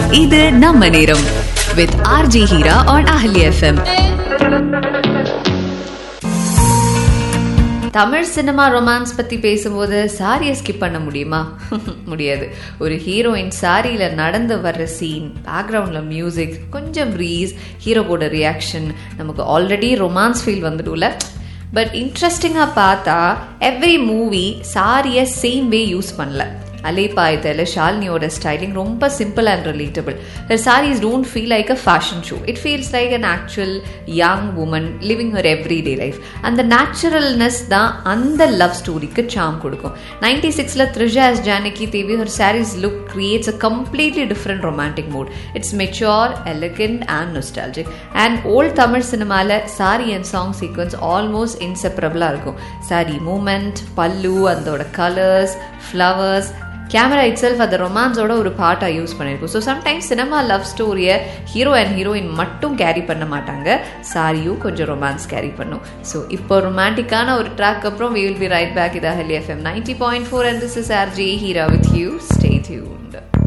இது நம்ம நேரம் with RJ Heera on Ahali FM Tamil cinema romance பத்தி பேசும்போது சாரியை ஸ்கிப் பண்ண முடியுமா முடியாது ஒரு ஹீரோயின் சாரியில நடந்து வர்ற சீன் பேக்ரவுண்ட்ல மியூசிக் கொஞ்சம் ப்ரீஸ் ஹீரோவோட ரியாக்ஷன் நமக்கு ஆல்ரெடி ரொமான்ஸ் ஃபீல் வந்துடும்ல பட் இன்ட்ரெஸ்டிங்காக பார்த்தா எவ்ரி மூவி சாரியை சேம் வே யூஸ் பண்ணல அலைப்பாயத்தில் ஷாலினியோட ஸ்டைலிங் ரொம்ப simple and relatable her sarees don't feel like a fashion show it feels like an actual young woman living her everyday life அந்த நேச்சுரல்னஸ் தான் அந்த லவ் ஸ்டோரிக்கு சாம் கொடுக்கும் நைன்டி சிக்ஸில் Trisha S Janaki Devi her sarees look creates a completely different romantic mood it's mature elegant and nostalgic and old Tamil சினிமாவில் saree and song sequence almost இன்செப்பரபிளாக இருக்கும் சாரி மூமெண்ட் பல்லு அதோட colours flowers camera itself அந்த ரொமான்ஸோட ஒரு பார்ட்டாக யூஸ் பண்ணியிருக்கும் ஸோ சம்டைம்ஸ் சினிமா லவ் ஸ்டோரியை ஹீரோ அண்ட் ஹீரோயின் மட்டும் கேரி பண்ண மாட்டாங்க சாரியும் கொஞ்சம் ரொமான்ஸ் கேரி பண்ணும் ஸோ இப்போ ரொமான்டிக்கான ஒரு ட்ராக் அப்புறம் we will be right back இது அஹலி FM ninety point four and this is R J Heera with you stay tuned